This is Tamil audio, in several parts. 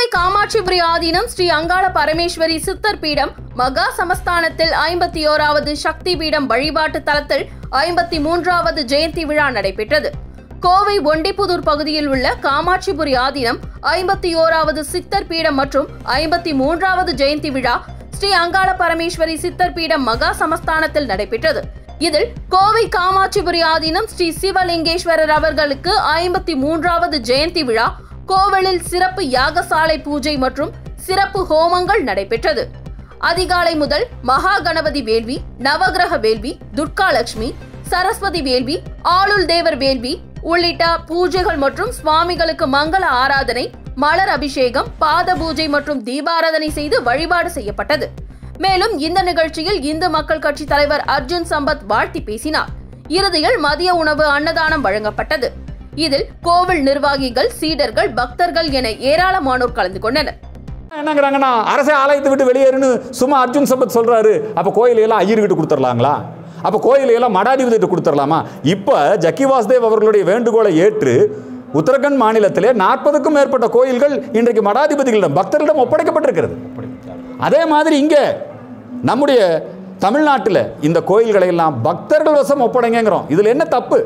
காமாட்சிபுரி ஆதீனம் ஸ்ரீ அங்காள பரமேஸ்வரி சித்தர் பீடம் மகா சமஸ்தானத்தில் ஐம்பத்தி ஓராவது சக்தி பீடம் வழிபாட்டு தலத்தில் ஐம்பத்தி மூன்றாவது ஜெயந்தி விழா நடைபெற்றது கோவை ஒண்டிப்புதூர் பகுதியில் உள்ள காமாட்சிபுரி ஆதீனம் ஐம்பத்தி ஓராவது சித்தர் பீடம் மற்றும் ஐம்பத்தி மூன்றாவது ஜெயந்தி விழா ஸ்ரீ அங்காள பரமேஸ்வரி சித்தர் பீடம் மகா சமஸ்தானத்தில் நடைபெற்றது இதில் கோவை காமாட்சிபுரி ஆதீனம் ஸ்ரீ சிவலிங்கேஸ்வரர் அவர்களுக்கு ஐம்பத்தி மூன்றாவது ஜெயந்தி விழா கோவிலில் சிறப்பு யாகசாலை பூஜை மற்றும் சிறப்பு ஹோமங்கள் நடைபெற்றது அதிகாலை முதல் மகா கணபதி வேள்வி நவகிரக வேள்வி துர்காலட்சுமி சரஸ்வதி வேள்வி ஆளுள் தேவர் வேள்வி உள்ளிட்ட பூஜைகள் மற்றும் சுவாமிகளுக்கு மங்கள ஆராதனை மலர் அபிஷேகம் பாத பூஜை மற்றும் தீபாராதனை செய்து வழிபாடு செய்யப்பட்டது மேலும் இந்த நிகழ்ச்சியில் இந்து மக்கள் கட்சி தலைவர் அர்ஜுன் சம்பத் வாழ்த்தி பேசினார் இறுதியில் மதிய உணவு அன்னதானம் வழங்கப்பட்டது இதில் கோவில் நிர்வாகிகள் சீடர்கள் பக்தர்கள் என ஏராளமானோர் கலந்து கொண்டனர் என்னங்கிறாங்கன்னா அரசே ஆலயத்தை விட்டு வெளியேறுன்னு சும்மா அர்ஜுன் சம்பத் சொல்றாரு அப்ப கோயிலையெல்லாம் ஐயர்கிட்ட கொடுத்துடலாங்களா அப்ப கோயிலையெல்லாம் மடாதிபதிகிட்ட கொடுத்துடலாமா இப்ப ஜக்கி வாசுதேவ் அவர்களுடைய வேண்டுகோளை ஏற்று உத்தரகண்ட் மாநிலத்திலே நாற்பதுக்கும் மேற்பட்ட கோயில்கள் இன்றைக்கு மடாதிபதிகளிடம் பக்தர்களிடம் ஒப்படைக்கப்பட்டிருக்கிறது அதே மாதிரி இங்க நம்முடைய தமிழ்நாட்டில் இந்த கோயில்களை எல்லாம் பக்தர்கள் வசம் ஒப்படைங்கிறோம் இதுல என்ன தப்பு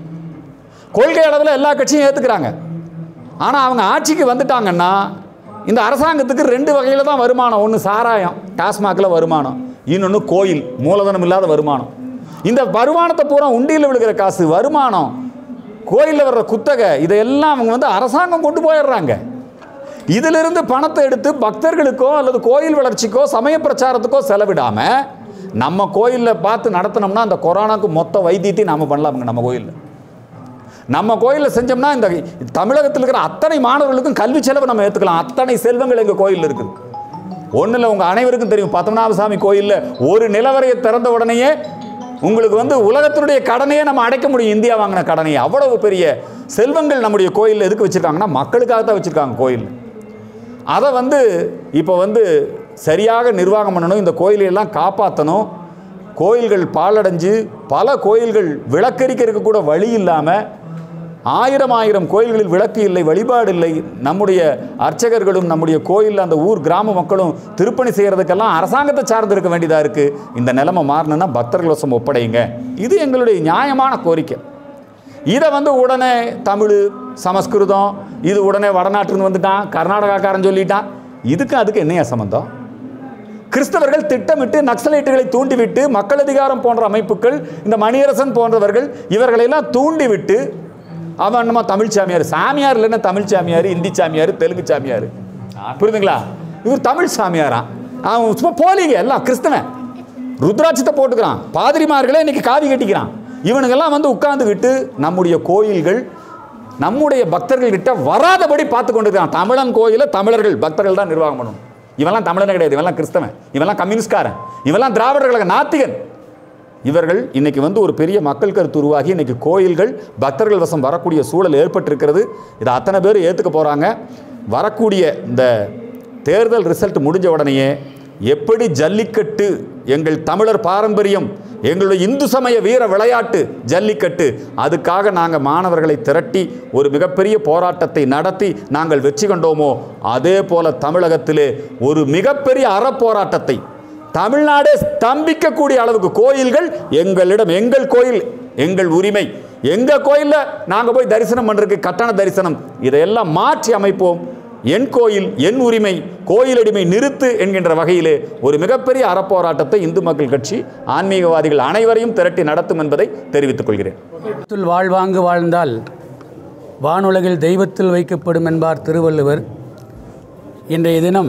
கொள்கை அளவில் எல்லா கட்சியும் ஏற்றுக்கிறாங்க ஆனால் அவங்க ஆட்சிக்கு வந்துட்டாங்கன்னா இந்த அரசாங்கத்துக்கு ரெண்டு வகையில் தான் வருமானம் ஒன்று சாராயம் டாஸ்மாகில் வருமானம் இன்னொன்று கோயில் மூலதனம் இல்லாத வருமானம் இந்த வருமானத்தை பூரா உண்டியில் விழுகிற காசு வருமானம் கோயிலில் வர்ற குத்தகை இதையெல்லாம் அவங்க வந்து அரசாங்கம் கொண்டு போயிடுறாங்க இதிலிருந்து பணத்தை எடுத்து பக்தர்களுக்கோ அல்லது கோயில் வளர்ச்சிக்கோ சமய பிரச்சாரத்துக்கோ செலவிடாமல் நம்ம கோயிலில் பார்த்து நடத்தினோம்னா அந்த கொரோனாக்கு மொத்த வைத்தியத்தையும் நாம் பண்ணலாமுங்க நம்ம கோயிலில் நம்ம கோயிலில் செஞ்சோம்னா இந்த தமிழகத்தில் இருக்கிற அத்தனை மாணவர்களுக்கும் கல்வி செலவு நம்ம ஏற்றுக்கலாம் அத்தனை செல்வங்கள் எங்கள் கோயிலில் இருக்குது ஒன்றில் உங்கள் அனைவருக்கும் தெரியும் பத்மநாபசாமி கோயிலில் ஒரு நிலவரையை திறந்த உடனேயே உங்களுக்கு வந்து உலகத்தினுடைய கடனையே நம்ம அடைக்க முடியும் இந்தியா வாங்கின கடனையே அவ்வளவு பெரிய செல்வங்கள் நம்முடைய கோயிலில் எதுக்கு வச்சுருக்காங்கன்னா மக்களுக்காக தான் வச்சுருக்காங்க கோயில் அதை வந்து இப்போ வந்து சரியாக நிர்வாகம் பண்ணணும் இந்த கோயிலையெல்லாம் காப்பாற்றணும் கோயில்கள் பாழடைஞ்சு பல கோயில்கள் விளக்கரிக்கிறதுக்கு கூட வழி இல்லாமல் ஆயிரம் ஆயிரம் கோயில்களில் விளக்கு இல்லை வழிபாடு இல்லை நம்முடைய அர்ச்சகர்களும் நம்முடைய கோயில் அந்த ஊர் கிராம மக்களும் திருப்பணி செய்கிறதுக்கெல்லாம் அரசாங்கத்தை சார்ந்து இருக்க வேண்டியதாக இருக்குது இந்த நிலைமை மாறணும்னா பக்தர்கள் வசம் ஒப்படைங்க இது எங்களுடைய நியாயமான கோரிக்கை இதை வந்து உடனே தமிழ் சமஸ்கிருதம் இது உடனே வடநாட்டிலிருந்து வந்துட்டான் கர்நாடகாக்காரன் சொல்லிட்டான் இதுக்கு அதுக்கு என்னையா சம்மந்தம் கிறிஸ்தவர்கள் திட்டமிட்டு நக்சலைட்டுகளை தூண்டிவிட்டு மக்கள் அதிகாரம் போன்ற அமைப்புகள் இந்த மணியரசன் போன்றவர்கள் இவர்களெல்லாம் தூண்டிவிட்டு அவன் நம்ம தமிழ் சாமியார் சாமியார் இல்லைன்னா தமிழ் சாமியார் இந்தி சாமியார் தெலுங்கு சாமியார் புரியுதுங்களா இவர் தமிழ் சாமியாரா அவன் சும்மா போலிங்க எல்லாம் கிறிஸ்தவன் ருத்ராட்சத்தை போட்டுக்கிறான் பாதிரிமார்களே இன்னைக்கு காவி கட்டிக்கிறான் இவனுங்கெல்லாம் வந்து உட்கார்ந்துக்கிட்டு நம்முடைய கோயில்கள் நம்முடைய பக்தர்கள் கிட்ட வராதபடி பார்த்து கொண்டு இருக்கான் தமிழன் கோயிலை தமிழர்கள் பக்தர்கள் தான் நிர்வாகம் பண்ணணும் இவெல்லாம் தமிழனே கிடையாது இவெல்லாம் கிறிஸ்தவன் இவெல்லாம் கம்யூனிஸ்ட்காரன் இவெல்லாம் திராவிடர் கழக நாத்திகன் இவர்கள் இன்னைக்கு வந்து ஒரு பெரிய மக்கள் கருத்து உருவாகி இன்னைக்கு கோயில்கள் பக்தர்கள் வசம் வரக்கூடிய சூழல் ஏற்பட்டிருக்கிறது இதை அத்தனை பேர் ஏற்றுக்க போகிறாங்க வரக்கூடிய இந்த தேர்தல் ரிசல்ட் முடிஞ்ச உடனேயே எப்படி ஜல்லிக்கட்டு எங்கள் தமிழர் பாரம்பரியம் எங்களுடைய இந்து சமய வீர விளையாட்டு ஜல்லிக்கட்டு அதுக்காக நாங்கள் மாணவர்களை திரட்டி ஒரு மிகப்பெரிய போராட்டத்தை நடத்தி நாங்கள் வெற்றி கண்டோமோ அதே போல தமிழகத்திலே ஒரு மிகப்பெரிய அறப்போராட்டத்தை தமிழ்நாடே ஸ்தம்பிக்கக்கூடிய அளவுக்கு கோயில்கள் எங்களிடம் எங்கள் கோயில் எங்கள் உரிமை எங்க கோயில்ல நாங்க போய் தரிசனம் பண்றதுக்கு கட்டண தரிசனம் இதையெல்லாம் மாற்றி அமைப்போம் என் கோயில் என் உரிமை கோயிலடிமை நிறுத்து என்கின்ற வகையிலே ஒரு மிகப்பெரிய அறப்போராட்டத்தை இந்து மக்கள் கட்சி ஆன்மீகவாதிகள் அனைவரையும் திரட்டி நடத்தும் என்பதை தெரிவித்துக் கொள்கிறேன் தெய்வத்தில் வாழ்வாங்கு வாழ்ந்தால் வானுலகில் தெய்வத்தில் வைக்கப்படும் என்பார் திருவள்ளுவர் இன்றைய தினம்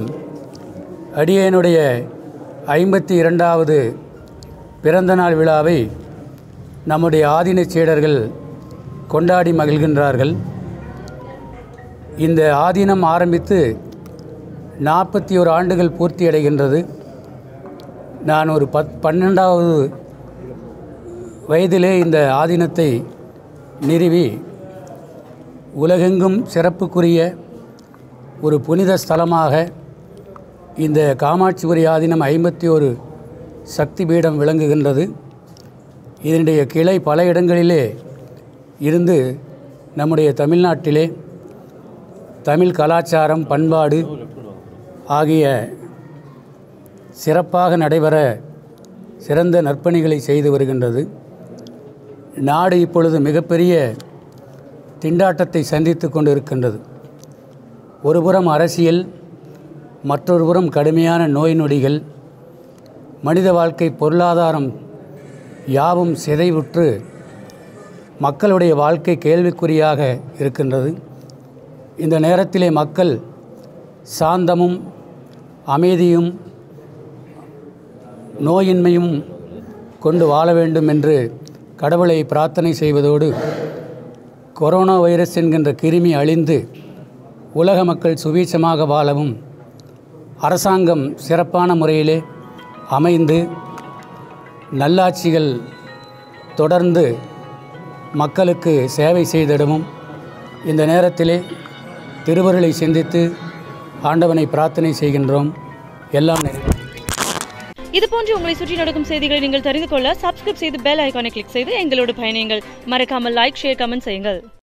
அடியேனுடைய ஐம்பத்தி இரண்டாவது பிறந்தநாள் விழாவை நம்முடைய ஆதீன சீடர்கள் கொண்டாடி மகிழ்கின்றார்கள் இந்த ஆதீனம் ஆரம்பித்து நாற்பத்தி ஒரு ஆண்டுகள் பூர்த்தி அடைகின்றது நான் ஒரு பத் பன்னெண்டாவது வயதிலே இந்த ஆதீனத்தை நிறுவி உலகெங்கும் சிறப்புக்குரிய ஒரு புனித ஸ்தலமாக இந்த காமாட்சிபுரி ஆதீனம் ஐம்பத்தி ஒரு சக்தி பீடம் விளங்குகின்றது இதனுடைய கிளை பல இடங்களிலே இருந்து நம்முடைய தமிழ்நாட்டிலே தமிழ் கலாச்சாரம் பண்பாடு ஆகிய சிறப்பாக நடைபெற சிறந்த நற்பணிகளை செய்து வருகின்றது நாடு இப்பொழுது மிகப்பெரிய திண்டாட்டத்தை சந்தித்து கொண்டு இருக்கின்றது ஒருபுறம் அரசியல் மற்றொரு புறம் கடுமையான நோய் நொடிகள் மனித வாழ்க்கை பொருளாதாரம் யாவும் சிதைவுற்று மக்களுடைய வாழ்க்கை கேள்விக்குறியாக இருக்கின்றது இந்த நேரத்திலே மக்கள் சாந்தமும் அமைதியும் நோயின்மையும் கொண்டு வாழ வேண்டும் என்று கடவுளை பிரார்த்தனை செய்வதோடு கொரோனா வைரஸ் என்கின்ற கிருமி அழிந்து உலக மக்கள் சுபீட்சமாக வாழவும் அரசாங்கம் சிறப்பான முறையிலே அமைந்து நல்லாட்சிகள் தொடர்ந்து மக்களுக்கு சேவை செய்திடவும் இந்த நேரத்திலே திருவருளை சிந்தித்து ஆண்டவனை பிரார்த்தனை செய்கின்றோம் எல்லாம் நிறைவேறும் இது போன்று உங்களை சுற்றி நடக்கும் செய்திகளை நீங்கள் தெரிந்து கொள்ள சப்ஸ்கிரைப் செய்து பெல் ஐகானை கிளிக் செய்து எங்களோடு பயணியுங்கள் மறக்காமல் லைக் ஷேர் கமெண்ட் செய்யுங்கள்